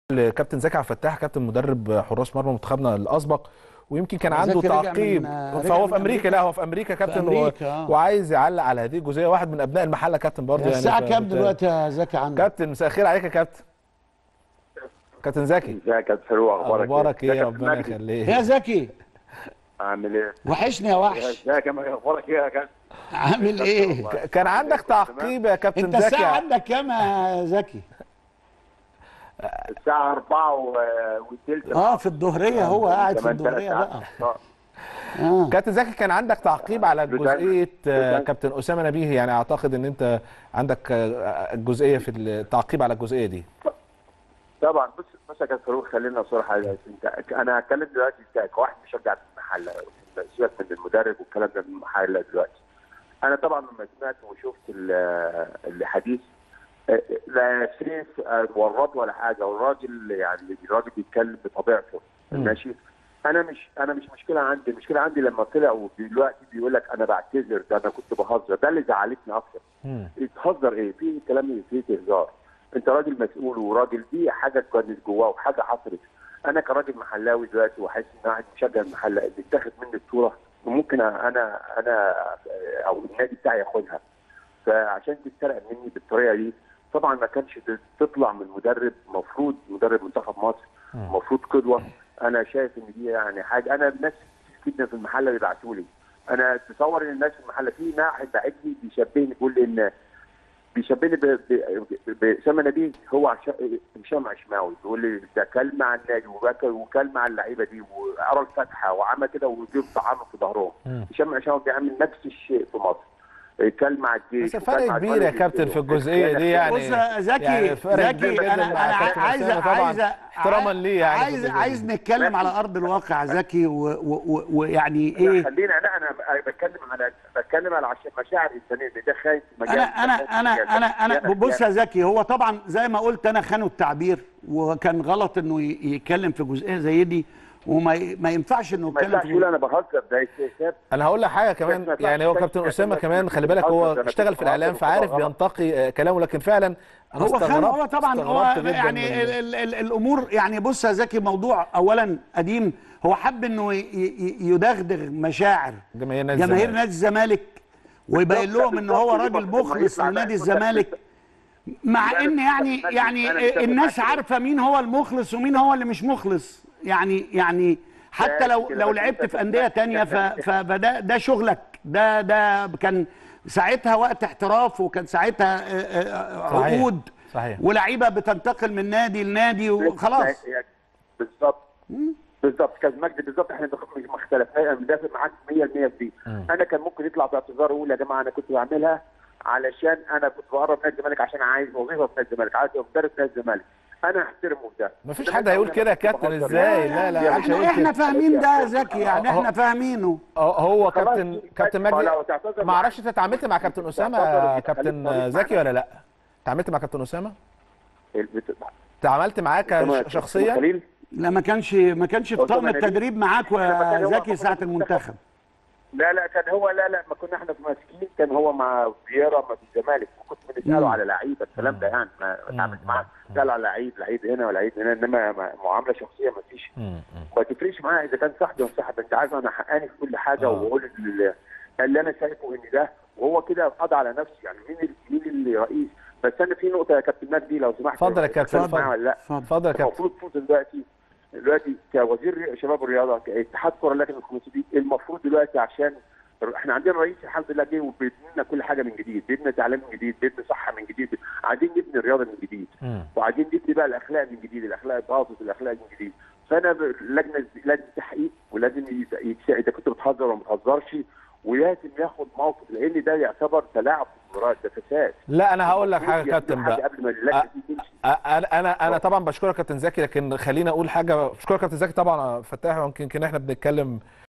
كابتن زكي عبد الفتاح كابتن مدرب حراس مرمى منتخبنا الاسبق ويمكن كان عنده زكي رجع تعقيب من- رجع فهو من في امريكا لا هو في امريكا كابتن أمريكا، و... آه. وعايز يعلق على هذه الجزئيه واحد من ابناء المحله كابتن برضه يعني الساعة ف- كام بت- دلوقتي يا زكي عندك؟ كابتن مساء الخير عليك يا كابتن كابتن زكي ازيك يا كابتن فاروق اخبارك اخبارك ايه ازيك يا كابتن ربنا مجدي؟ يخليك يا زكي عامل ايه؟ وحشني يا وحش ازيك يا مجدي؟ اخبارك ايه يا كابتن؟ عامل ايه؟ ك- كان عندك تعقيب يا كابتن انت زكي الساعة عندك كام يا زكي؟ الساعة 4 و- وثلث اه في الظهرية هو قاعد في كمان ثلاث الظهرية ساعات. بقى آه. اه كابتن زكي كان عندك تعقيب على بتاع- جزئيه آه، بتاع- كابتن اسامه نبيه يعني اعتقد ان انت عندك آه، الجزئيه في التعقيب على الجزئيه دي طبعا بص بص يا كابتن فاروق خلينا صراحة انت انا هتكلم دلوقتي ك- كواحد مشجع في المحلة سيبك من المدرب والكلام ده من المحلة دلوقتي انا طبعا لما سمعت وشفت ال- الحديث آه، لا سيف آه، ورط ولا حاجه والراجل يعني الراجل بيتكلم بطبيعته مم. ماشي انا مش انا مش مشكله عندي المشكله عندي لما طلع ودلوقتي بيقول لك انا بعتذر ده انا كنت بهزر ده اللي زعلتني اكتر مم. تهزر ايه في كلام فيه هزار انت راجل مسؤول وراجل دي حاجه كانت جواه وحاجه حصلت انا كراجل محلاوي دلوقتي وحاسس ان واحد مشجع المحله اللي اتاخد مني الصوره وممكن انا انا او النادي بتاعي ياخدها فعشان تتسرق مني بالطريقه دي طبعا ما كانش تطلع من مدرب مفروض مدرب منتخب مصر المفروض قدوه انا شايف ان دي يعني حاجه انا الناس جدا في المحله بيبعتوا لي انا تصور ان الناس في المحله في واحد باعت لي بيشبهني بيقول لي ان بيشبهني ب- ب- باسامه نبيه هو عش- هشام عشماوي بيقول لي ده كل مع النادي وبك- وكل مع اللعيبه دي وقرا الفاتحه وعمل كده وجيب طعامه في ظهرهم مم. هشام عشماوي بيعمل نفس الشيء في مصر كل مع الجيش بس وكل فرق مع كبير يا الولد كابتن في الجزئيه دي يعني بص يا زكي يعني فرق زكي كبير جداً انا مع انا كابتن عايز أسامة طبعاً عايز احتراما ليه يعني في عايز الجزئية عايز دي. نتكلم على ارض الواقع يا زكي و- و- و- ويعني لا، ايه خلينا انا انا بتكلم على بتكلم على عش- مشاعر انسانيه ده خايف في مجال انا انا انا انا انا بص يا زكي هو طبعا زي ما قلت انا خانوا التعبير وكان غلط انه ي- يتكلم في جزئيه زي دي وما ي- ما ينفعش انه ما يتكلم ينفعش يقول في انا بهزر ده استهزاء انا هقول لك حاجه ما كمان ينفعش يعني هو تحكي كابتن كلام اسامه كده كمان خلي بالك بتهزر، هو ده أنا اشتغل كنت في الاعلام بهزر فعارف وكنت بينتقي آه، كلامه لكن فعلا انا هو خان هو استغربت طبعا هو استغربت جداً يعني من- ال ال ال الامور يعني بص يا زكي موضوع اولا قديم هو حب انه ي- ي- يدغدغ مشاعر جماهير نادي جماهير الزمالك. نادي الزمالك ويبين بالظبط، لهم ان هو بالظبط، راجل بالظبط. مخلص يطلع لنادي بقى- الزمالك مع لا، ان أنا يعني متفق معاك. يعني أنا متفق الناس معاك. عارفه مين هو المخلص ومين هو اللي مش مخلص يعني يعني حتى لا، لو كده لو بس لعبت أنت في انديه بتتكلم- تانية ف- فده ده شغلك ده ده كان ساعتها وقت احتراف وكان ساعتها آه، آه، صحيح. عقود صحيح ولعيبه بتنتقل من نادي لنادي وخلاص بالظبط بالظبط كان مجدي بالظبط احنا مش ما اختلفناش انا مدافع معاك 100% في دي انا كان ممكن يطلع باعتذار ويقول يا جماعه انا كنت بعملها علشان انا كنت بقرب نادي الزمالك عشان عايز وظيفه في نادي الزمالك عايز ابقى مدرب نادي الزمالك انا احترمه في ده مفيش حد هيقول كده يا كابتن ازاي لا لا محدش احنا هيقول احنا كده فاهمين ده يا زكي يعني هو- احنا فاهمينه هو- هو خلاص، كابتن كابتن ما مجدي لو تعتذر ما اعرفش انت اتعاملت مع كابتن اسامه تعتذر يا وتخليك كابتن صريح زكي معانا. ولا لا اتعاملت مع كابتن اسامه البت- اتعاملت معاه تمام. كش- شخصيا خليل لا ما كانش ما كانش في قلت طقم له أنا التدريب معاك لما كان يا هو زكي في ساعه المنتخب. المنتخب لا لا كان هو لا لا ما كنا احنا في ماسكين كان هو مع فييرا ما في الزمالك وكنت مم. بنساله على لعيبه الكلام ده يعني ما ما اتعاملت معاه سال على لعيب لعيب هنا ولعيب هنا انما ما- معامله شخصيه ما فيش ما تفرقش معايا اذا كان صاحبي ولا صاحبي انت عارف انا حقاني في كل حاجه آه. وبقول اللي, اللي انا شايفه ان ده وهو كده قضى على نفسي يعني مين ال- مين اللي رئيس بس انا في نقطه يا كابتن مجدي لو سمحت اتفضل يا كابتن، تختلف معايا اتفضل. ولا لا اتفضل اتفضل يا كابتن المفروض فوز دلوقتي دلوقتي كوزير شباب الرياضه كاتحاد كره لكن الخماسي المفروض دلوقتي عشان احنا عندنا رئيس الحمد لله جه وبيبني لنا كل حاجه من جديد بيبني تعليم من جديد بيبني صحه من جديد عايزين نبني الرياضه من جديد مم. وعايزين نبني بقى الاخلاق من جديد الاخلاق باظت الاخلاق من جديد فانا ب- لجنه لجنه تحقيق ولازم يت- يتس- اذا كنت بتهزر ولا ما بتهزرش ولازم ياخد موقف لان ده يعتبر تلاعب في المباراه ده فساد لا انا هقول لك حاجه يا المفروض كابتن يعملوا بقى حاجه قبل ما اللجنه أ- دي تمشي انا انا انا طبعا بشكرك كابتن زكي لكن خليني اقول حاجه بشكرك كابتن زكي طبعا فتاح يمكن يمكن احنا بنتكلم